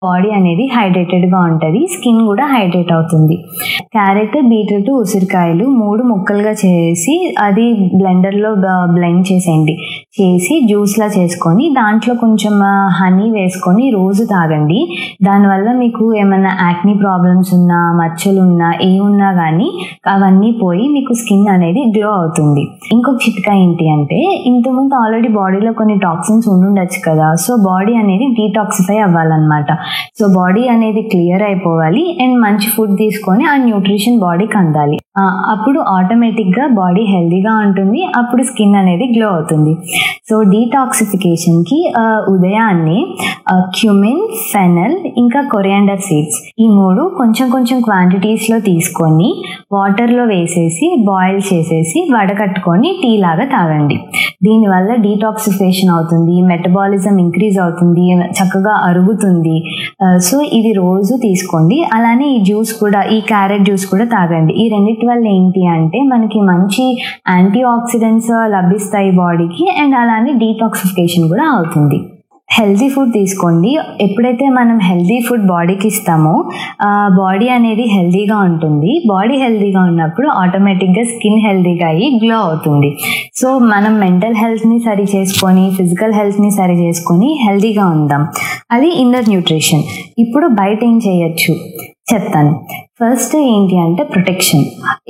body అనేది హైడ్రేటెడ్గా ఉంటుంది skin కూడా హైడ్రేట్ అవుతుంది క్యారెట్ బీట్రూట్ ఉసిరికాయలు మూడు ముక్కలుగా చేసి అది బ్లెండర్లో బ్లెండ్ చేసేయండి చేసి జ్యూస్లా చేసుకొని దాంట్లో కొంచెం హనీ వేసుకొని రోజు తాగండి దానివల్ల మీకు ఏమైనా యాక్నీ ప్రాబ్లమ్స్ ఉన్నా మచ్చలు ఉన్నా ఏమున్నా కానీ అవన్నీ పోయి మీకు స్కిన్ అనేది గ్లో అవుతుంది ఇంకొక చిట్కా ఏంటి అంటే ఇంతకుముందు ఆల్రెడీ బాడీలో కొన్ని టాక్సిన్స్ ఉండుండొచ్చు కదా సో బాడీ అనేది డీటాక్సిఫై అవ్వాలన్నమాట సో బాడీ అనేది క్లియర్ అయిపోవాలి అండ్ మంచి ఫుడ్ తీసుకొని ఆ న్యూట్రిషన్ బాడీకి అందాలి ఆ, అప్పుడు ఆటోమేటిక్గా బాడీ హెల్దీగా ఉంటుంది అప్పుడు స్కిన్ అనేది గ్లో అవుతుంది సో డీటాక్సిఫికేషన్కి ఉదయాన్నే క్యూమిన్ ఫెనల్ ఇంకా కొరియాండర్ సీడ్స్ ఈ మూడు కొంచెం కొంచెం క్వాంటిటీస్లో తీసుకొని వాటర్లో వేసేసి బాయిల్ చేసేసి వడకట్టుకొని టీ లాగా తాగండి దీనివల్ల డీటాక్సిఫికేషన్ అవుతుంది మెటబాలిజం ఇంక్రీజ్ అవుతుంది చక్కగా అరుగుతుంది ఆ, సో ఇది రోజు తీసుకోండి అలానే ఈ జ్యూస్ కూడా ఈ క్యారెట్ జ్యూస్ కూడా తాగండి ఈ రెండింటి వల్ల ఏంటి అంటే మనకి మంచి యాంటీ ఆక్సిడెంట్స్ లభిస్తాయి బాడీకి అండ్ అలానే డీటాక్సిఫికేషన్ కూడా అవుతుంది హెల్తీ ఫుడ్ తీసుకోండి ఎప్పుడైతే మనం హెల్తీ ఫుడ్ బాడీకి ఇస్తామో బాడీ అనేది హెల్తీగా ఉంటుంది బాడీ హెల్తీగా ఉన్నప్పుడు ఆటోమేటిక్గా స్కిన్ హెల్తీగా అయ్యి గ్లో అవుతుంది సో మనం మెంటల్ హెల్త్ని సరి చేసుకొని ఫిజికల్ హెల్త్ని సరి చేసుకొని హెల్తీగా ఉందాం అది ఇన్నర్ న్యూట్రిషన్ ఇప్పుడు బయట ఏం చేయొచ్చు చెప్తాను ఫస్ట్ ఏంటి అంటే ప్రొటెక్షన్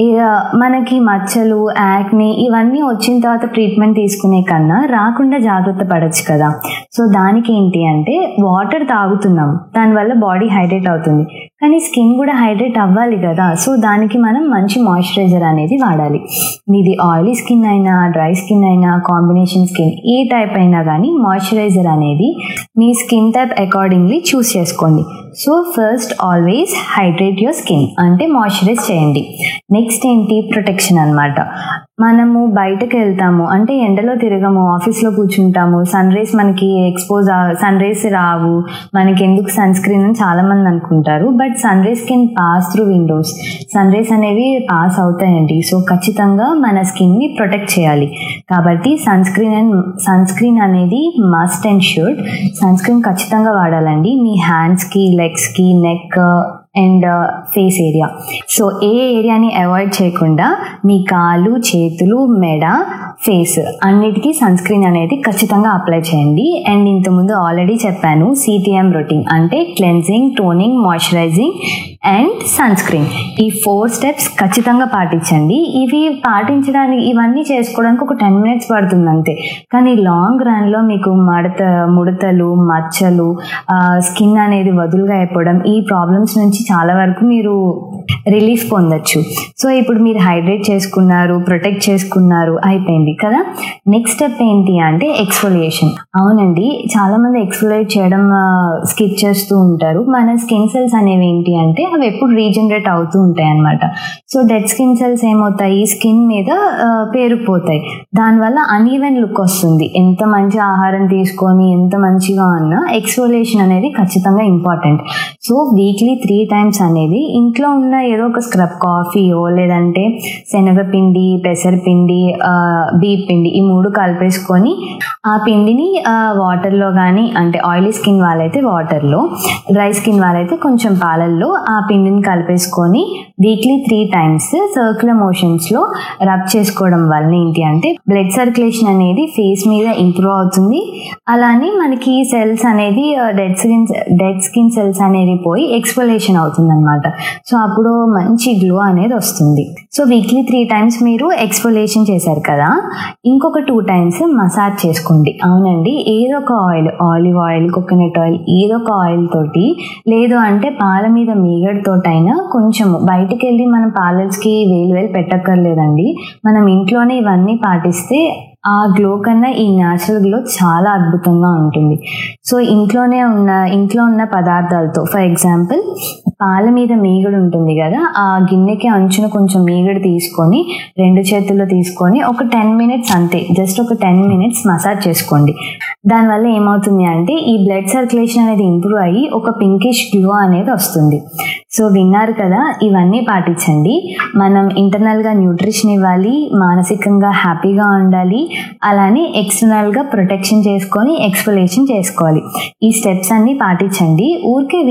మనకి మచ్చలు యాక్ని ఇవన్నీ వచ్చిన తర్వాత ట్రీట్మెంట్ తీసుకునే కన్నా రాకుండా జాగ్రత్త పడచ్చు కదా సో దానికి ఏంటి అంటే వాటర్ తాగుతున్నాం దానివల్ల బాడీ హైడ్రేట్ అవుతుంది కానీ స్కిన్ కూడా హైడ్రేట్ అవ్వాలి కదా సో దానికి మనం మంచి మాయిశ్చరైజర్ అనేది వాడాలి మీది ఆయిలీ స్కిన్ అయినా డ్రై స్కిన్ అయినా కాంబినేషన్ స్కిన్ ఏ టైప్ అయినా కానీ మాయిశ్చరైజర్ అనేది మీ స్కిన్ టైప్ అకార్డింగ్లీ చూస్ చేసుకోండి so first always hydrate your skin అంటే మాయిశ్చరైజ్ చేయండి నెక్స్ట్ ఏంటి ప్రొటెక్షన్ అన్నమాట మనము బయటకు వెళ్తాము అంటే ఎండలో తిరగము ఆఫీస్లో కూర్చుంటాము సన్ రైస్ మనకి ఎక్స్పోజ్ సన్ రైస్ రావు మనకి ఎందుకు సన్ స్క్రీన్ అని చాలా మంది అనుకుంటారు but sun rays can pass through windows sun rays అనేవి పాస్ అవుతాయండి సో ఖచ్చితంగా మన స్కిన్ని ప్రొటెక్ట్ చేయాలి కాబట్టి sunscreen and sunscreen అనేది must and should sunscreen ఖచ్చితంగా వాడాలండి మీ హ్యాండ్స్కి లెగ్స్కి neck and face area so ఏ ఏరియాని అవాయిడ్ చేయకుండా మీ కాలు చేతులు మెడ ఫేస్ అన్నిటికీ సన్ స్క్రీన్ అనేది ఖచ్చితంగా అప్లై చేయండి అండ్ ఇంతకుముందు ఆల్రెడీ చెప్పాను సిటిఎం రొటీన్ అంటే cleansing toning moisturising and sunscreen ఈ ఫోర్ స్టెప్స్ ఖచ్చితంగా పాటించండి ఇవి పాటించడానికి ఇవన్నీ చేసుకోవడానికి ఒక టెన్ మినిట్స్ పడుతుంది అంతే కానీ లాంగ్ రన్లో మీకు మడత ముడతలు మచ్చలు స్కిన్ అనేది వదులుగా అయిపోవడం ఈ ప్రాబ్లమ్స్ నుంచి చాలా వరకు మీరు రిలీఫ్ పొందొచ్చు సో ఇప్పుడు మీరు హైడ్రేట్ చేసుకున్నారు ప్రొటెక్ట్ చేసుకున్నారు అయిపోయింది కదా నెక్స్ట్ స్టెప్ ఏంటి అంటే ఎక్స్ఫోలియేషన్ అవునండి చాలా మంది ఎక్స్ఫోలియేట్ చేయడం స్కిప్ చేస్తూ ఉంటారు మన స్కిన్ సెల్స్ అనేవి ఏంటి అంటే అవి ఎప్పుడు రీజనరేట్ అవుతూ ఉంటాయి అన్నమాట సో డెడ్ స్కిన్ సెల్స్ ఏమవుతాయి స్కిన్ మీద ఆ, పేరుకుపోతాయి దానివల్ల అన్ఈవెన్ లుక్ వస్తుంది ఎంత మంచి ఆహారం తీసుకొని ఎంత మంచిగా ఉన్నా ఎక్స్ఫోలియేషన్ అనేది ఖచ్చితంగా important so weekly three times అనేది ఇంట్లో ఉన్న ఏదో ఒక స్క్రబ్ కాఫీయో లేదంటే శనగపిండి పెసరపిండి ఆ, బీప్ పిండి ఈ మూడు కలిపేసుకొని ఆ పిండిని ఆ, వాటర్లో కానీ అంటే ఆయిలీ స్కిన్ వాళ్ళైతే వాటర్లో డ్రై స్కిన్ వాళ్ళైతే కొంచెం పాలల్లో ఆ పిండిని కలిపేసుకొని వీక్లీ త్రీ టైమ్స్ సర్క్యులర్ మోషన్స్లో రబ్ చేసుకోవడం వల్ల ఏంటి అంటే బ్లడ్ సర్క్యులేషన్ అనేది ఫేస్ మీద ఇంప్రూవ్ అవుతుంది అలానే మనకి సెల్స్ అనేది dead skin dead skin cells అనేది పోయి ఎక్స్పోలేషన్ అవుతుంది అనమాట సో అప్పుడు మంచి గ్లో అనేది వస్తుంది సో వీక్లీ త్రీ టైమ్స్ మీరు ఎక్స్పోలేషన్ చేశారు కదా ఇంకొక టూ టైమ్స్ మసాజ్ చేసుకోండి అవునండి ఏదో ఒక oil olive oil coconut oil ఏదో ఒక ఆయిల్ తోటి లేదు అంటే పాల మీద మీగడతోటైనా కొంచెం బయటికి వెళ్ళి మనం పార్లర్స్కి వేలు వేలు పెట్టక్కర్లేదండి మనం ఇంట్లోనే ఇవన్నీ పాటిస్తే ఆ గ్లో కన్నా ఈ న్యాచురల్ గ్లో చాలా అద్భుతంగా ఉంటుంది సో ఇంట్లోనే ఉన్న ఇంట్లో ఉన్న పదార్థాలతో ఫర్ ఎగ్జాంపుల్ పాల మీద మీగడ ఉంటుంది కదా ఆ గిన్నెకి అంచున కొంచెం మీగడ తీసుకొని రెండు చేతుల్లో తీసుకొని ఒక టెన్ మినిట్స్ అంతే జస్ట్ ఒక టెన్ మినిట్స్ మసాజ్ చేసుకోండి దానివల్ల ఏమవుతుంది అంటే ఈ బ్లడ్ సర్క్యులేషన్ అనేది ఇంప్రూవ్ అయ్యి ఒక పింకిష్ గ్లో అనేది వస్తుంది సో విన్నారు కదా ఇవన్నీ పాటించండి మనం ఇంటర్నల్గా న్యూట్రిషన్ ఇవ్వాలి మానసికంగా హ్యాపీగా ఉండాలి అలానే ఎక్స్టర్నల్గా ప్రొటెక్షన్ చేసుకొని ఎక్స్పలేషన్ చేసుకోవాలి ఈ స్టెప్స్ అన్నీ పాటించండి ఊరికే